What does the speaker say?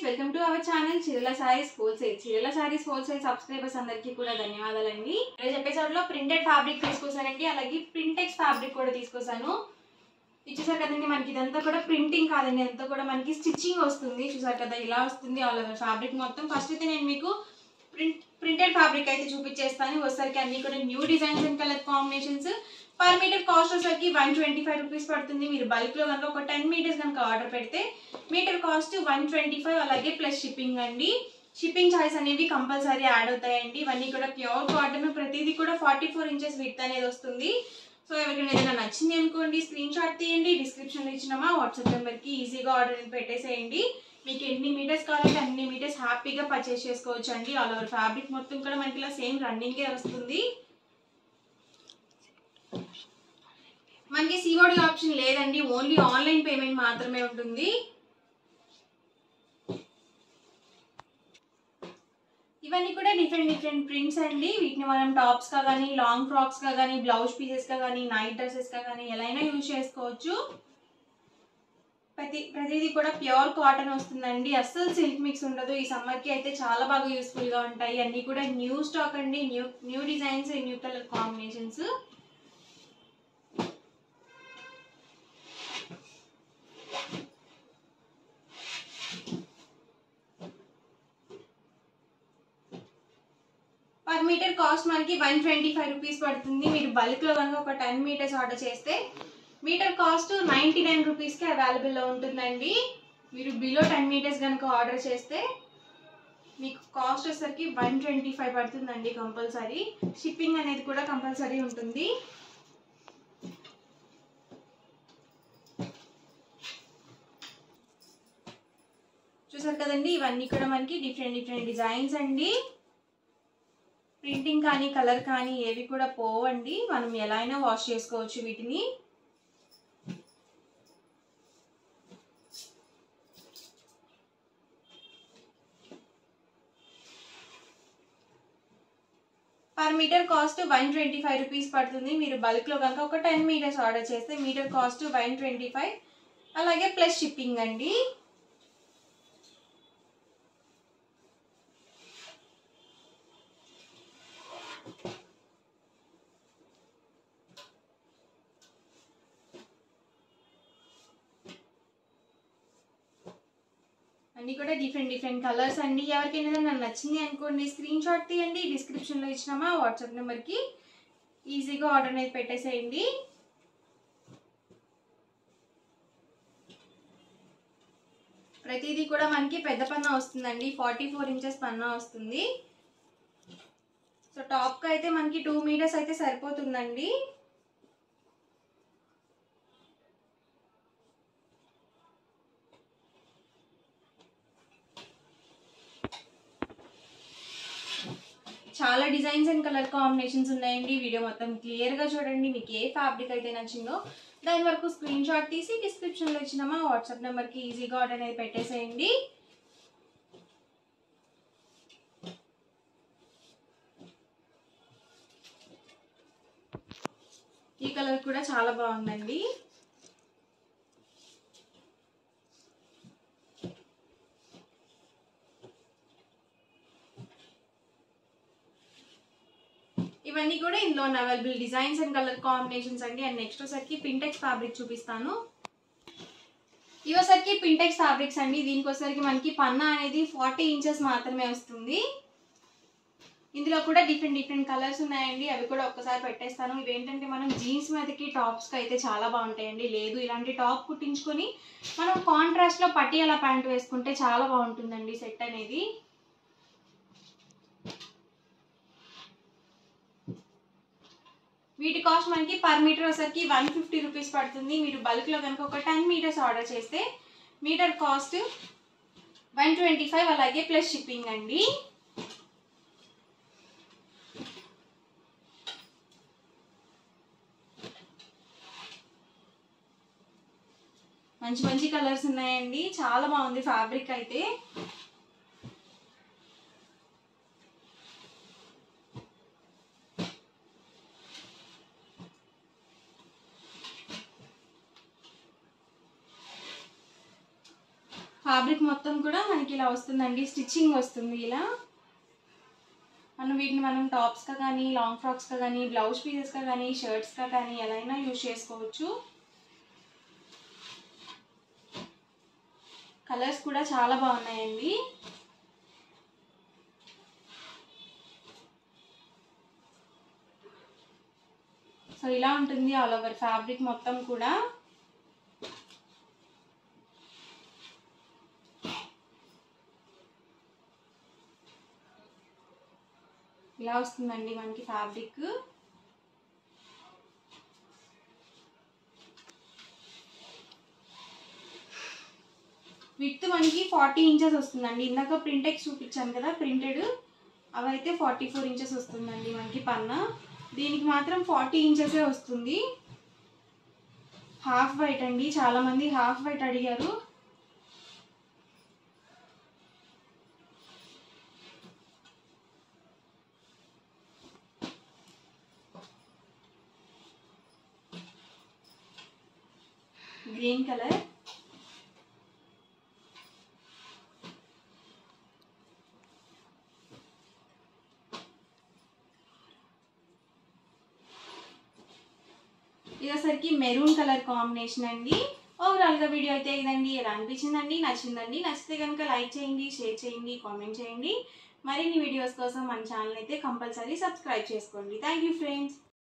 welcome to our channel చీరల saris wholesale చీరల saris wholesale subscribers అందరికీ కూడా ధన్యవాదాలండి ఈరోజు ఎపిసోడ్ లో ప్రింటెడ్ ఫ్యాబ్రిక్ తీసుకొస్తానండి అలాగే ప్రింటెక్స్ ఫ్యాబ్రిక్ కూడా తీసుకొస్తాను ఇది చూసారు కదండి మనకి ఇదంతా కూడా ప్రింటింగ్ కాదండి ఇదంతా కూడా మనకి స్టిచ్చింగ్ వస్తుంది చూసారు కదా ఇలా వస్తుంది ఆల్ ఓవర్ ఫ్యాబ్రిక్ మొత్తం ఫస్ట్ అయితే నేను మీకు ప్రింట్ ప్రింటెడ్ ఫ్యాబ్రిక్ అయితే చూపించేస్తాను వచ్చేసరికి అన్ని కూడా new designs and colour combinations per metre cost వచ్చేసరికి వన్ ట్వంటీ ఫైవ్ రూపీస్ పడుతుంది మీరు బల్క్ లో కనుక ఒక టెన్ మీటర్స్ కనుక ఆర్డర్ పెడితే metre cost one twenty five అలాగే ప్లస్ షిప్పింగ్ అండి షిప్పింగ్ ఛార్జ్ అనేవి కంపల్సరీ యాడ్ అవుతాయండి ఇవన్నీ కూడా ప్యూర్ కాటన్ ప్రతిదీ కూడా ఫార్టీ ఫోర్ ఇంచెస్ విత్ అనేది వస్తుంది సో ఎవరికైనా ఏదైనా నచ్చింది అనుకోండి స్క్రీన్ షాట్ తీయండి డిస్క్రిప్షన్లో ఇచ్చినామా వాట్సాప్ నెంబర్కి ఈజీగా ఆర్డర్ పెట్టేసేయండి మీకు ఎన్ని మీటర్స్ కావాలంటే అన్ని మీటర్స్ హ్యాపీగా పర్చేస్ చేసుకోవచ్చు అండి ఆల్ ఓవర్ ఫ్యాబ్రిక్ మొత్తం కూడా మనకి ఇలా సేమ్ రన్నింగే వస్తుంది మనకి సిఓడి ఆప్షన్ లేదండి ఓన్లీ ఆన్లైన్ పేమెంట్ మాత్రమే ఉంటుంది ఇవన్నీ కూడా డిఫరెంట్ డిఫరెంట్ ప్రింట్స్ అండి వీటిని మనం టాప్స్ గా కానీ లాంగ్ ఫ్రాక్స్ గా కానీ బ్లౌజ్ పీసెస్ గా కానీ నైట్ డ్రెస్సెస్ గా కానీ ఎలా అయినా యూజ్ చేసుకోవచ్చు ప్రతి ప్రతిదీ కూడా ప్యూర్ కాటన్ వస్తుందండి అస్సలు సిల్క్ మిక్స్ ఉండదు ఈ సమ్మర్ కి అయితే చాలా బాగా యూస్ఫుల్ గా ఉంటాయి అన్ని కూడా న్యూ స్టాక్ అండి new new designs new colour combinations per metre cost మనకి వన్ ట్వంటీ ఫైవ్ రూపీస్ పడుతుంది మీరు బల్క్లో కనుక ఒక టెన్ మీటర్స్ ఆర్డర్ చేస్తే మీటర్ కాస్ట్ నైంటీ నైన్ రూపీస్కి అవైలబుల్లో ఉంటుందండి మీరు బిలో టెన్ మీటర్స్ కనుక ఆర్డర్ చేస్తే మీకు కాస్ట్ వచ్చేసరికి వన్ ట్వంటీ ఫైవ్ పడుతుందండి కంపల్సరీ షిప్పింగ్ అనేది కూడా కంపల్సరీ ఉంటుంది చూసారు కదండి ఇవన్నీ కూడా మనకి డిఫరెంట్ డిఫరెంట్ డిజైన్స్ అండి ప్రింటింగ్ కానీ కలర్ కానీ ఏవి కూడా పోవండి మనం ఎలా అయినా వాష్ చేసుకోవచ్చు వీటిని per metre cost one twenty five rupees పడుతుంది మీరు బల్క్లో కనుక ఒక టెన్ మీటర్స్ ఆర్డర్ చేస్తే metre cost one twenty five అలాగే ప్లస్ షిప్పింగ్ అండి అన్ని కూడా డిఫరెంట్ డిఫరెంట్ కలర్స్ అండి ఎవరికైనా ఏదైనా నచ్చింది అనుకోండి స్క్రీన్ షాట్ తీయండి డిస్క్రిప్షన్లో ఇచ్చినామా వాట్సాప్ నెంబర్కి ఈజీగా ఆర్డర్ అనేది పెట్టేసేయండి ప్రతిదీ కూడా మనకి పెద్ద పన్నా వస్తుందండి ఫార్టీ ఫోర్ ఇంచెస్ పన్నా వస్తుంది సో టాప్కి అయితే మనకి టూ మీటర్స్ అయితే సరిపోతుందండి చాలా డిజైన్స్ అండ్ కలర్ కాంబినేషన్స్ ఉన్నాయండి వీడియో మొత్తం క్లియర్గా చూడండి మీకు ఏ ఫ్యాబ్రిక్ అయితే నచ్చిందో దాని వరకు స్క్రీన్ షాట్ తీసి డిస్క్రిప్షన్లో ఇచ్చినామా వాట్సాప్ నెంబర్కి ఈజీగా ఆర్డర్ అనేది పెట్టేసేయండి ఈ కలర్ కూడా చాలా బాగుందండి ఇవన్నీ కూడా ఇందులో ఉన్న available designs and colour combinations అండి అండ్ నెక్స్ట్ వచ్చరికి పింటెక్స్ ఫ్యాబ్రిక్ చూపిస్తాను ఇవసరికి పింటెక్స్ ఫ్యాబ్రిక్స్ అండి దీనికి వచ్చరికి మనకి పన్నా అనేది ఫార్టీ ఇంచెస్ మాత్రమే వస్తుంది ఇందులో కూడా డిఫరెంట్ డిఫరెంట్ కలర్స్ ఉన్నాయండి అవి కూడా ఒక్కసారి పెట్టేస్తాను ఇవేంటంటే మనం జీన్స్ మీదకి టాప్స్కి అయితే చాలా బాగుంటాయండి లేదు ఇలాంటి టాప్ కుట్టించుకొని మనం కాంట్రాస్ట్లో పటియాలా ప్యాంట్ వేసుకుంటే చాలా బాగుంటుందండి సెట్ అనేది వీటి కాస్ట్ మనకి పర్ మీటర్ వచ్చరికి వన్ ఫిఫ్టీ రూపీస్ పడుతుంది మీరు బల్క్లో కనుక ఒక టెన్ మీటర్స్ ఆర్డర్ చేస్తే metre cost one twenty five అలాగే ప్లస్ షిప్పింగ్ అండి మంచి మంచి కలర్స్ ఉన్నాయండి చాలా బాగుంది ఫ్యాబ్రిక్ అయితే ఫ్యాబ్రిక్ మొత్తం కూడా మనకి ఇలా వస్తుందండి స్టిచ్చింగ్ వస్తుంది ఇలా మనం వీటిని మనం టాప్స్గా కానీ లాంగ్ ఫ్రాక్స్గా కానీ బ్లౌజ్ పీసెస్గా కానీ షర్ట్స్గా కానీ ఎలా అయినా యూజ్ చేసుకోవచ్చు కలర్స్ కూడా చాలా బాగున్నాయండి సో ఇలా ఉంటుంది ఆల్ ఓవర్ ఫ్యాబ్రిక్ మొత్తం కూడా ఇలా వస్తుందండి మనకి ఫ్యాబ్రిక్ విత్ మనకి ఫార్టీ ఇంచెస్ వస్తుందండి ఇందాక ప్రింటెక్స్ చూపించాను కదా ప్రింటెడ్ అవైతే ఫార్టీ ఫోర్ ఇంచెస్ వస్తుందండి మనకి పన్న దీనికి మాత్రం ఫార్టీ ఇంచెసే వస్తుంది హాఫ్ వైట్ అండి చాలామంది హాఫ్ వైట్ అడిగారు గ్రీన్ కలర్ ఇదేసరికి మెరూన్ కలర్ కాంబినేషన్ అండి ఓవరాల్గా వీడియో అయితే ఇదండి ఎలా అనిపించిందండి నచ్చిందండి నచ్చితే కనుక లైక్ చేయండి షేర్ చేయండి కామెంట్ చేయండి మరిన్ని వీడియోస్ కోసం మన ఛానల్ అయితే కంపల్సరీ సబ్స్క్రైబ్ చేసుకోండి థ్యాంక్ యూ ఫ్రెండ్స్